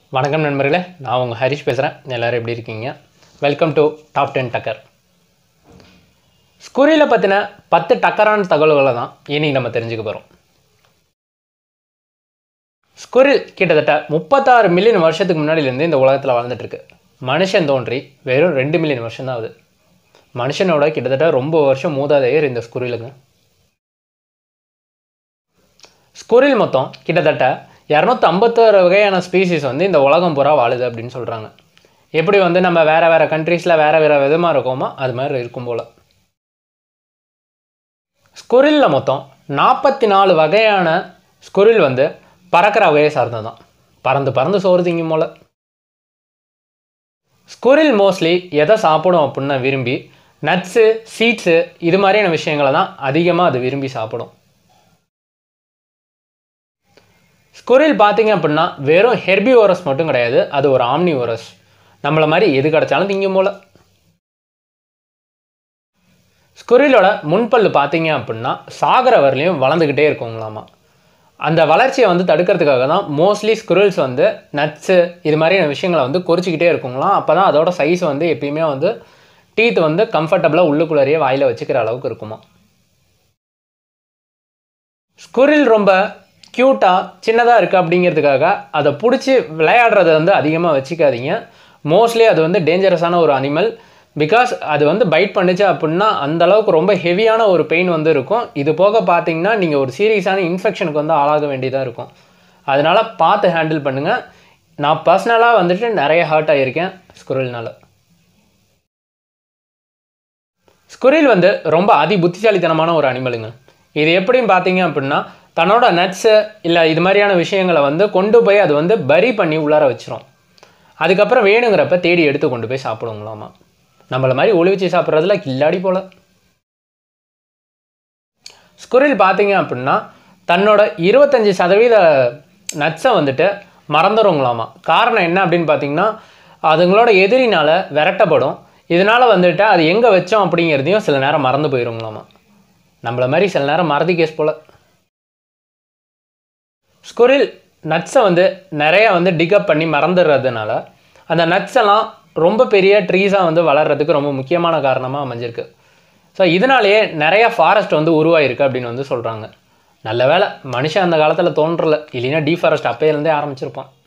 வணக்கம் நண்பர்களே நான் உங்கள் ஹரிஷ் பேசுகிறேன் எல்லோரும் எப்படி இருக்கீங்க வெல்கம் டு டாப் டென் டக்கர் ஸ்குரியில் பற்றின பத்து டக்கரான தகவல்களை தான் இன்றைக்கி நம்ம தெரிஞ்சுக்க போகிறோம் ஸ்குரில் கிட்டத்தட்ட முப்பத்தாறு மில்லியன் வருஷத்துக்கு முன்னாடியிலேருந்து இந்த உலகத்தில் வாழ்ந்துட்டு இருக்கு மனுஷன் தோன்றி வெறும் ரெண்டு மில்லியன் வருஷம் தான் ஆகுது மனுஷனோட கிட்டத்தட்ட ரொம்ப வருஷம் மூதாதையர் இந்த ஸ்குரிலுங்க ஸ்குரில் மொத்தம் கிட்டத்தட்ட இரநூத்தி ஐம்பத்தாறு வகையான ஸ்பீசிஸ் வந்து இந்த உலகம் பூரா வாழுது அப்படின்னு சொல்கிறாங்க எப்படி வந்து நம்ம வேறு வேறு கண்ட்ரீஸில் வேறு வேறு விதமாக இருக்கோமோ அது மாதிரி இருக்கும் போல் ஸ்குரிலில் மொத்தம் நாற்பத்தி நாலு வகையான ஸ்குரில் வந்து பறக்கிற வகையை சார்ந்தது தான் பறந்து பறந்து சோறு திங்கும் போல் ஸ்குரில் மோஸ்ட்லி எதை சாப்பிடும் அப்படின்னா விரும்பி நட்ஸு சீட்ஸு இது மாதிரியான விஷயங்களை தான் அதிகமாக அது விரும்பி சாப்பிடும் ஸ்குரில் பார்த்தீங்க அப்படின்னா வெறும் ஹெர்பிவோரஸ் மட்டும் கிடையாது அது ஒரு ஆம்னிவோரஸ் நம்மளை மாதிரி எது கிடைச்சாலும் திங்கும் போல ஸ்குரிலோட முன்பல்லு பார்த்தீங்க அப்படின்னா சாகர வரலையும் வளர்ந்துக்கிட்டே இருக்குங்களாமா அந்த வளர்ச்சியை வந்து தடுக்கிறதுக்காக தான் மோஸ்ட்லி ஸ்குரில்ஸ் வந்து நட்ஸு இது மாதிரியான விஷயங்களை வந்து கொறிச்சிக்கிட்டே இருக்குங்களாம் அப்போ தான் அதோட சைஸ் வந்து எப்பயுமே வந்து டீத் வந்து கம்ஃபர்டபுளாக உள்ளுக்குள்ளேயே வாயில் வச்சுக்கிற அளவுக்கு இருக்குமா ஸ்குரில் ரொம்ப க்யூட்டாக சின்னதாக இருக்குது அப்படிங்கிறதுக்காக அதை பிடிச்சி விளையாடுறத வந்து அதிகமாக வச்சுக்காதீங்க மோஸ்ட்லி அது வந்து டேஞ்சரஸான ஒரு அனிமல் பிகாஸ் அது வந்து பைட் பண்ணுச்சு அப்படின்னா அந்த அளவுக்கு ரொம்ப ஹெவியான ஒரு பெயின் வந்து இருக்கும் இது போக பார்த்தீங்கன்னா நீங்கள் ஒரு சீரியஸான இன்ஃபெக்ஷனுக்கு வந்து ஆளாக வேண்டியதாக இருக்கும் அதனால் பார்த்து ஹேண்டில் பண்ணுங்கள் நான் பர்சனலாக வந்துட்டு நிறைய ஹர்ட் ஆகியிருக்கேன் ஸ்குரில்னால ஸ்குரில் வந்து ரொம்ப அதி புத்திசாலித்தனமான ஒரு அனிமலுங்க இது எப்படின்னு பார்த்தீங்க அப்படின்னா தன்னோட நட்ஸு இல்லை இது மாதிரியான விஷயங்களை வந்து கொண்டு போய் அது வந்து பரி பண்ணி உள்ளார வச்சிரும் அதுக்கப்புறம் வேணுங்கிறப்ப தேடி எடுத்து கொண்டு போய் சாப்பிடுங்களாமா நம்மளை மாதிரி ஒளிவச்சு சாப்பிட்றதுல கில்லாடி போல ஸ்குரில் பார்த்தீங்க அப்படின்னா தன்னோட இருபத்தஞ்சி சதவீத நட்ஸை வந்துட்டு மறந்துடுங்களாமா காரணம் என்ன அப்படின்னு பார்த்தீங்கன்னா அதுங்களோட எதிரினால் விரட்டப்படும் இதனால் வந்துட்டு அது எங்கே வச்சோம் அப்படிங்கிறதையும் சில நேரம் மறந்து போயிருங்களாமா நம்மளை மாதிரி சில நேரம் மறதி கேஸ் போல் ஸ்குரில் நட்ஸை வந்து நிறைய வந்து டிகப் பண்ணி மறந்துடுறதுனால அந்த நட்ஸ் எல்லாம் ரொம்ப பெரிய ட்ரீஸாக வந்து வளர்கிறதுக்கு ரொம்ப முக்கியமான காரணமாக அமைஞ்சிருக்கு ஸோ இதனாலேயே நிறைய ஃபாரஸ்ட் வந்து உருவாயிருக்கு அப்படின்னு வந்து சொல்கிறாங்க நல்ல வேலை மனுஷன் அந்த காலத்தில் தோன்றல இல்லைன்னா டீஃபாரஸ்ட் அப்போயிலேருந்தே ஆரம்பிச்சிருப்பான்